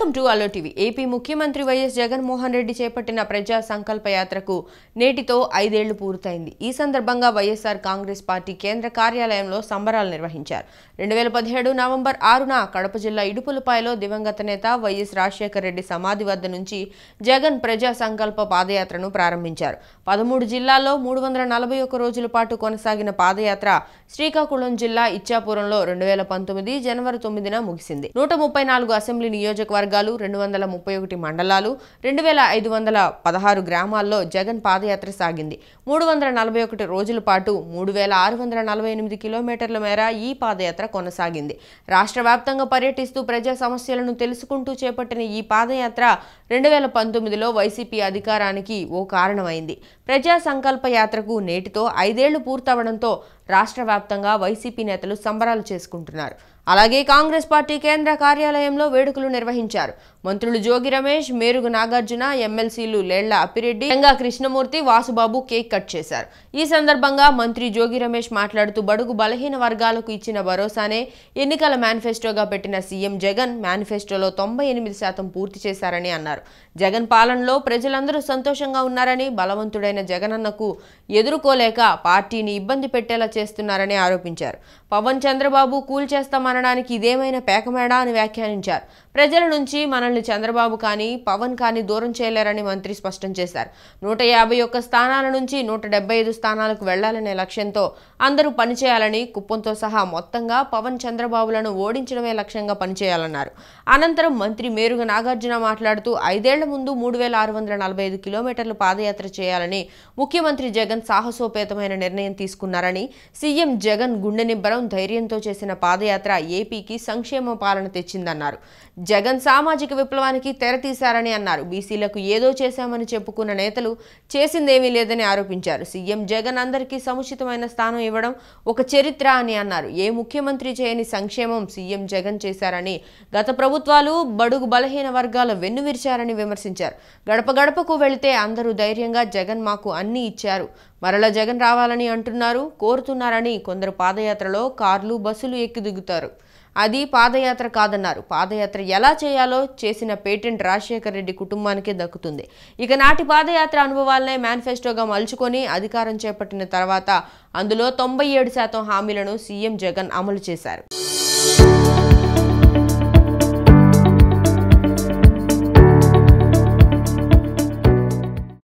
welcome to అలో TV AP ముఖ్యమంత్రి YS Jaganmohan Reddy చేపట్టిన ప్రజా సంకల్ప యాత్రకు నేటితో ఐదేళ్లు పూర్తయింది ఈ సందర్భంగా వైఎస్ఆర్ కాంగ్రెస్ పార్టీ కేంద్ర కార్యాలయంలో సంబరాలు నిర్వహించారు రెండు వేల పదిహేడు నవంబర్ ఆరున కడప జిల్లా ఇడుపులపాయలో దివంగత నేత వైఎస్ రాజశేఖర రెడ్డి సమాధి వద్ద నుంచి జగన్ ప్రజా సంకల్ప పాదయాత్రను ప్రారంభించారు పదమూడు జిల్లాల్లో మూడు వందల నలభై ఒక్క రోజుల పాటు కొనసాగిన పాదయాత్ర శ్రీకాకుళం జిల్లా ఇచ్చాపురంలో రెండు వేల పంతొమ్మిది జనవరి తొమ్మిదిన ముగిసింది నూట ముప్పై నాలుగు అసెంబ్లీ నియోజకవర్గాలు రెండు వందల ముప్పై ఒకటి మండలాలు రెండు వేల ఐదు వందల పదహారు గ్రామాల్లో జగన్ పాదయాత్ర సాగింది మూడు వందల నలభై ఒకటి రోజుల పాటు మూడు వేల ఆరు వందల నలభై ఎనిమిది కిలోమీటర్ల మేర ఈ పాదయాత్ర కొనసాగింది రాష్ట్ర వ్యాప్తంగా పర్యటిస్తూ ప్రజా సమస్యలను తెలుసుకుంటూ చేపట్టిన ఈ పాదయాత్ర రెండు వేల పంతొమ్మిదిలో వైసీపీ అధికారానికి ఓ కారణమైంది ప్రజా సంకల్ప యాత్రకు నేటితో ఐదేళ్లు పూర్తవడంతో రాష్ట్ర వ్యాప్తంగా వైసీపీ నేతలు సంబరాలు చేసుకుంటున్నారు అలాగే కాంగ్రెస్ పార్టీ కేంద్ర కార్యాలయంలో వేడుకలు నిర్వహించారు మంత్రులు జోగి రమేష్ మేరుగు నాగార్జున ఎమ్మెల్సీలు లేళ్ల అప్పిరెడ్డి గంగా కృష్ణమూర్తి వాసుబాబు కేక్ కట్ చేశారు ఈ సందర్భంగా మంత్రి జోగి రమేష్ మాట్లాడుతూ బడుగు బలహీన వర్గాలకు ఇచ్చిన భరోసానే ఎన్నికల మేనిఫెస్టోగా పెట్టిన సీఎం జగన్ మేనిఫెస్టోలో తొంభై ఎనిమిది శాతం పూర్తి చేశారని అన్నారు జగన్ పాలనలో ప్రజలందరూ సంతోషంగా ఉన్నారని బలవంతుడైన జగనన్నకు ఎదుర్కోలేక పార్టీని ఇబ్బంది పెట్టేలా చేస్తున్నారని ఆరోపించారు పవన్ చంద్రబాబు కూల్చేస్తామనడానికి ఇదేమైనా పేకమేడా అని వ్యాఖ్యానించారు ప్రజల నుంచి మనల్ని చంద్రబాబు కానీ పవన్ కానీ దూరం చేయలేరని మంత్రి స్పష్టం చేశారు నూట యాభై ఒక్క స్థానాల నుంచి నూట డెబ్బై ఐదు స్థానాలకు వెళ్లాలనే లక్ష్యంతో అందరూ పనిచేయాలని కుప్పంతో సహా మొత్తంగా పవన్ చంద్రబాబులను ఓడించడమే లక్ష్యంగా పనిచేయాలన్నారు అనంతరం మంత్రి మేరుగ నాగార్జున మాట్లాడుతూ ఐదేళ్ల ముందు మూడు వేల ఆరు వందల నలభై ఐదు కిలోమీటర్లు పాదయాత్ర చేయాలని ముఖ్యమంత్రి జగన్ సాహసోపేతమైన నిర్ణయం తీసుకున్నారని సీఎం జగన్ గుండె నిబ్బరం ధైర్యంతో చేసిన పాదయాత్ర ఏపీకి సంక్షేమ పాలన తెచ్చిందన్నారు జగన్ సామాజిక విప్లవానికి తెరతీశారని అన్నారు బీసీలకు ఏదో చేశామని చెప్పుకున్న నేతలు చేసిందేమీ లేదని ఆరోపించారు సీఎం జగన్ అందరికీ సముచితమైన స్థానం ఇవ్వడం ఒక చరిత్ర అని అన్నారు ఏ ముఖ్యమంత్రి చేయని సంక్షేమం సీఎం జగన్ చేశారని గత ప్రభుత్వాలు బడుగు బలహీన వర్గాల వెన్నువిరిచారని విమర్శించారు గడప గడపకు వెళితే అందరూ ధైర్యంగా జగన్ మాకు అన్నీ ఇచ్చారు మరల జగన్ రావాలని అంటున్నారు కోరుతున్నారని కొందరు పాదయాత్రలో కార్లు బస్సులు ఎక్కి దిగుతారు అది పాదయాత్ర కాదన్నారు పాదయాత్ర ఎలా చేయాలో చేసిన పేటెంట్ రాజశేఖర రెడ్డి కుటుంబానికే దక్కుతుంది ఇక నాటి పాదయాత్ర అనుభవాలనే మేనిఫెస్టోగా మలుచుకొని అధికారం చేపట్టిన తర్వాత అందులో తొంభై ఏడు శాతం హామీలను సీఎం జగన్ అమలు చేశారు